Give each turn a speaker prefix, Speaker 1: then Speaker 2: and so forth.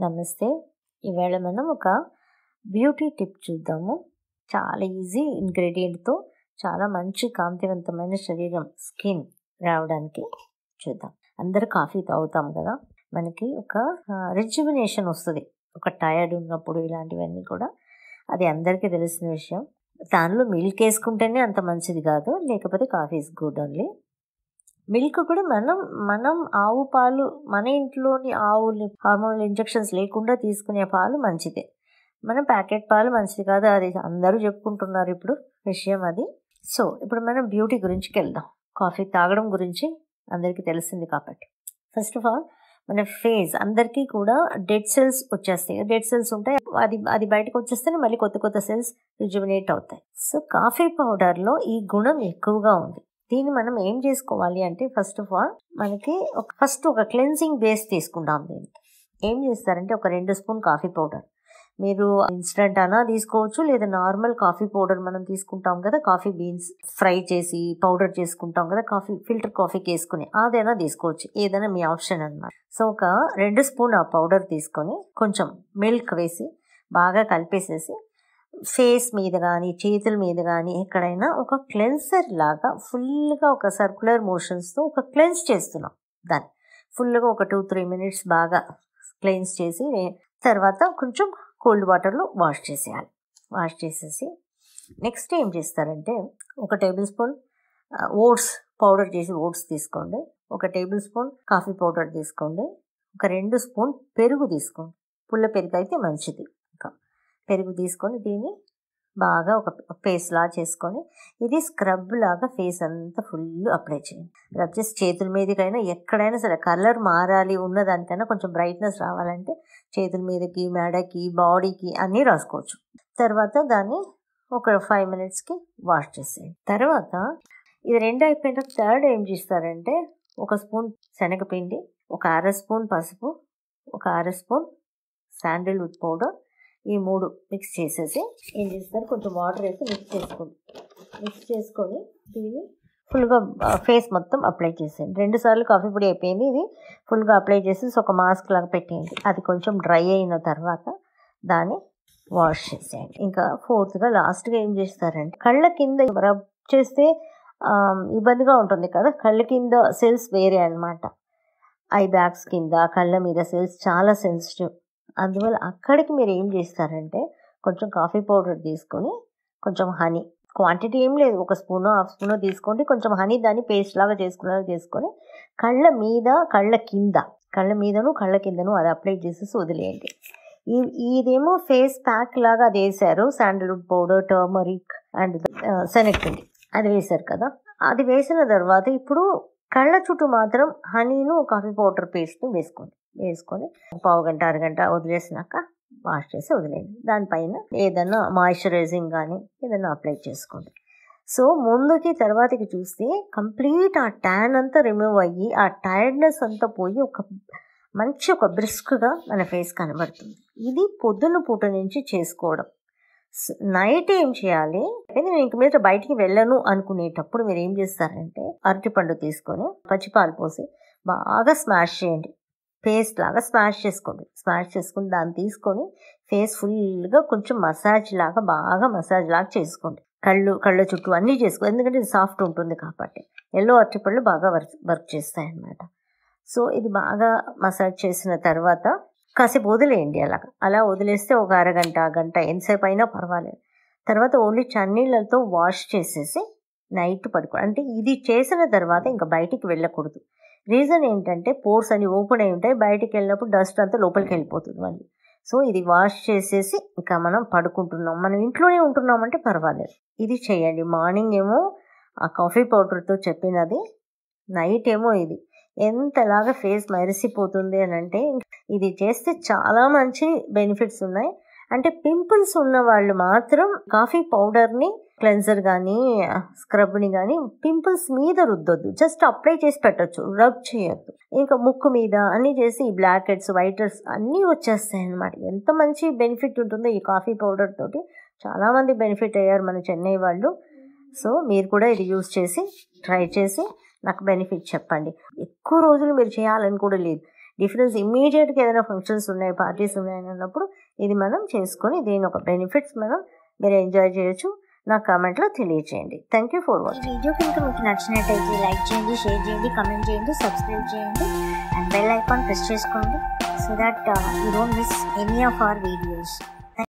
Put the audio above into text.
Speaker 1: నమస్తే ఈవేళ మనం ఒక బ్యూటీ టిప్ చూద్దాము చాలా ఈజీ ఇంగ్రీడియంట్తో చాలా మంచి కాంతివంతమైన శరీరం స్కిన్ రావడానికి చూద్దాం అందరు కాఫీ తాగుతాం కదా మనకి ఒక రిజ్యువినేషన్ వస్తుంది ఒక టైర్డ్ ఉన్నప్పుడు ఇలాంటివన్నీ కూడా అది అందరికీ తెలిసిన విషయం దానిలో మిల్క్ వేసుకుంటేనే అంత మంచిది కాదు లేకపోతే coffee is good only milk కూడా మనం మనం ఆవు పాలు మన ఇంట్లోని ఆవులు హార్మోనల్ ఇంజెక్షన్స్ లేకుండా తీసుకునే పాలు మంచిదే మనం ప్యాకెట్ పాలు మంచిది కాదు అది అందరూ చెప్పుకుంటున్నారు ఇప్పుడు విషయం అది సో ఇప్పుడు మనం బ్యూటీ గురించికి వెళ్దాం కాఫీ తాగడం గురించి అందరికీ తెలిసింది కాబట్టి ఫస్ట్ ఆఫ్ ఆల్ మన ఫేస్ అందరికీ కూడా డెడ్ సెల్స్ వచ్చేస్తాయి డెడ్ సెల్స్ ఉంటాయి అది అది బయటకు వచ్చేస్తేనే మళ్ళీ కొత్త కొత్త సెల్స్ రిజ్యుమినేట్ అవుతాయి సో కాఫీ పౌడర్లో ఈ గుణం ఎక్కువగా ఉంది దీన్ని మనం ఏం చేసుకోవాలి అంటే ఫస్ట్ ఆఫ్ ఆల్ మనకి ఒక ఫస్ట్ ఒక క్లెన్సింగ్ బేస్ తీసుకుంటాం దీనికి ఏం చేస్తారంటే ఒక రెండు స్పూన్ కాఫీ పౌడర్ మీరు ఇన్స్టెంట్ అనా తీసుకోవచ్చు లేదా నార్మల్ కాఫీ పౌడర్ మనం తీసుకుంటాం కదా కాఫీ బీన్స్ ఫ్రై చేసి పౌడర్ చేసుకుంటాం కదా కాఫీ ఫిల్టర్ కాఫీకి వేసుకుని అదైనా తీసుకోవచ్చు ఏదైనా మీ ఆప్షన్ అనమాట సో ఒక రెండు స్పూన్ ఆ పౌడర్ తీసుకొని కొంచెం మిల్క్ వేసి బాగా కలిపేసేసి ఫేస్ మీద కానీ చేతుల మీద కానీ ఎక్కడైనా ఒక క్లెన్సర్ లాగా ఫుల్గా ఒక సర్క్యులర్ మోషన్స్తో ఒక క్లెన్స్ చేస్తున్నాం దాన్ని ఫుల్గా ఒక టూ త్రీ మినిట్స్ బాగా క్లెన్స్ చేసి తర్వాత కొంచెం కోల్డ్ వాటర్లో వాష్ చేసేయాలి వాష్ చేసేసి నెక్స్ట్ ఏం చేస్తారంటే ఒక టేబుల్ స్పూన్ ఓట్స్ పౌడర్ చేసి ఓట్స్ తీసుకోండి ఒక టేబుల్ స్పూన్ కాఫీ పౌడర్ తీసుకోండి ఒక రెండు స్పూన్ పెరుగు తీసుకోండి పుల్ల పెరుగు అయితే మంచిది ఇంకా పెరుగు తీసుకొని దీన్ని బాగా ఒక పేస్ట్ లా చేసుకొని ఇది స్క్రబ్ లాగా ఫేస్ అంతా ఫుల్ అప్లై చేయండి రబ్ చేసి చేతుల మీదకైనా ఎక్కడైనా సరే కలర్ మారాలి ఉన్నదానికైనా కొంచెం బ్రైట్నెస్ రావాలంటే చేతుల మీదకి మెడకి బాడీకి అన్నీ రాసుకోవచ్చు తర్వాత దాన్ని ఒక ఫైవ్ మినిట్స్కి వాష్ చేసేయండి తర్వాత ఇది రెండు అయిపోయిన థర్డ్ ఏం చేస్తారంటే ఒక స్పూన్ శనగపిండి ఒక అర స్పూన్ పసుపు ఒక అర స్పూన్ శాండిల్వుడ్ పౌడర్ ఈ మూడు మిక్స్ చేసేసి ఏం చేస్తారు కొంచెం వాటర్ వేసి మిక్స్ చేసుకోండి మిక్స్ చేసుకొని దీన్ని ఫుల్గా ఫేస్ మొత్తం అప్లై చేసేయండి రెండు సార్లు కాఫీ పొడి అయిపోయింది ఇది ఫుల్గా అప్లై చేసేసి ఒక మాస్క్ లాగా పెట్టేయండి అది కొంచెం డ్రై అయిన తర్వాత దాన్ని వాష్ చేసేయండి ఇంకా ఫోర్త్గా లాస్ట్గా ఏం చేస్తారంటే కళ్ళ కింద రబ్ చేస్తే ఇబ్బందిగా ఉంటుంది కదా కళ్ళ కింద సెల్స్ వేరే అనమాట ఐ బ్యాగ్స్ కింద కళ్ళ మీద సెల్స్ చాలా సెన్సిటివ్ అందువల్ల అక్కడికి మీరు ఏం చేస్తారంటే కొంచెం కాఫీ పౌడర్ తీసుకొని కొంచెం హనీ క్వాంటిటీ ఏం లేదు ఒక స్పూన్ హాఫ్ స్పూన్ తీసుకోండి కొంచెం హనీ దాన్ని పేస్ట్ లాగా చేసుకునేలా చేసుకొని కళ్ళ మీద కళ్ళ కింద కళ్ళ మీదను కళ్ళ కిందను అది అప్లై చేసేసి వదిలేయండి ఈ ఇదేమో ఫేస్ ప్యాక్ లాగా అది వేసారు శాండల్వుడ్ పౌడర్ టర్మరిక్ అండ్ శనగపిండి అది వేశారు కదా అది వేసిన తర్వాత ఇప్పుడు కళ్ళ చుట్టూ మాత్రం హనీను కాఫీ పౌడర్ పేస్ట్ని వేసుకోండి వేసుకొని పావు గంట అరగంట వదిలేసినాక వాష్ చేసి వదిలేయండి దానిపైన ఏదైనా మాయిశ్చరైజింగ్ కానీ ఏదైనా అప్లై చేసుకోండి సో ముందుకి తర్వాతకి చూస్తే కంప్లీట్ ఆ ట్యాన్ అంతా రిమూవ్ అయ్యి ఆ టైర్డ్నెస్ అంతా పోయి ఒక మంచి ఒక బ్రిస్క్గా మన ఫేస్ కనబడుతుంది ఇది పొద్దున్న పూట నుంచి చేసుకోవడం నైట్ ఏం చేయాలి నేను ఇంక మీద బయటికి వెళ్ళను అనుకునేటప్పుడు మీరు ఏం చేస్తారంటే అరటిపండు తీసుకొని పచ్చిపాలు పోసి బాగా స్మాష్ చేయండి పేస్ట్ లాగా స్మాష్ చేసుకోండి స్మాష్ చేసుకుని దాన్ని తీసుకొని ఫేస్ ఫుల్గా కొంచెం మసాజ్ లాగా బాగా మసాజ్ లాగా చేసుకోండి కళ్ళు కళ్ళ చుట్టూ అన్నీ చేసుకో ఎందుకంటే ఇది సాఫ్ట్ ఉంటుంది కాబట్టి ఎల్లో అరటిపళ్ళు బాగా వర్క్ వర్క్ చేస్తాయి అన్నమాట సో ఇది బాగా మసాజ్ చేసిన తర్వాత కాసేపు వదిలేయండి అలా అలా వదిలేస్తే ఒక అరగంట గంట ఎంతసేపు అయినా పర్వాలేదు తర్వాత ఓన్లీ చన్నీళ్ళతో వాష్ చేసేసి నైట్ పడుకో అంటే ఇది చేసిన తర్వాత ఇంకా బయటికి వెళ్ళకూడదు రీజన్ ఏంటంటే పోర్స్ అన్ని ఓపెన్ అయి ఉంటాయి బయటికి వెళ్ళినప్పుడు డస్ట్ అంతా లోపలికి వెళ్ళిపోతుంది మళ్ళీ సో ఇది వాష్ చేసేసి ఇంకా మనం పడుకుంటున్నాం మనం ఇంట్లోనే ఉంటున్నామంటే పర్వాలేదు ఇది చేయండి మార్నింగ్ ఏమో ఆ కాఫీ పౌడర్తో చెప్పినది నైట్ ఏమో ఇది ఎంతలాగా ఫేస్ మెరిసిపోతుంది అని అంటే ఇది చేస్తే చాలా మంచి బెనిఫిట్స్ ఉన్నాయి అంటే పింపుల్స్ ఉన్న వాళ్ళు మాత్రం కాఫీ పౌడర్ని క్లెన్జర్ కానీ స్క్రబ్ని కానీ పింపుల్స్ మీద రుద్దొద్దు జస్ట్ అప్లై చేసి పెట్టచ్చు రబ్ చేయొద్దు ఇంకా ముక్కు మీద అన్నీ చేసి ఈ బ్లాక్ హెడ్స్ వైట్ హెడ్స్ అన్నీ వచ్చేస్తాయి అన్నమాట ఎంత మంచి బెనిఫిట్ ఉంటుందో ఈ కాఫీ పౌడర్ తోటి చాలామంది బెనిఫిట్ అయ్యారు మన చెన్నై వాళ్ళు సో మీరు కూడా ఇది యూస్ చేసి ట్రై చేసి నాకు బెనిఫిట్ చెప్పండి ఎక్కువ రోజులు మీరు చేయాలని కూడా లేదు డిఫరెన్స్ ఇమ్మీడియట్గా ఏదైనా ఫంక్షన్స్ ఉన్నాయి పార్టీస్ ఉన్నాయి అన్నప్పుడు ఇది మనం చేసుకొని దీని ఒక బెనిఫిట్స్ మనం మీరు ఎంజాయ్ చేయొచ్చు నా కామెంట్లో తెలియచేయండి థ్యాంక్ యూ ఫర్
Speaker 2: ఈ
Speaker 1: వాచింగ్
Speaker 2: వీడియో కనుక మీకు నచ్చినట్టయితే లైక్ చేయండి షేర్ చేయండి కమెంట్ చేయండి సబ్స్క్రైబ్ చేయండి అండ్ బెల్ ఐకాన్ ప్రెస్ చేసుకోండి so that you don't miss any of our videos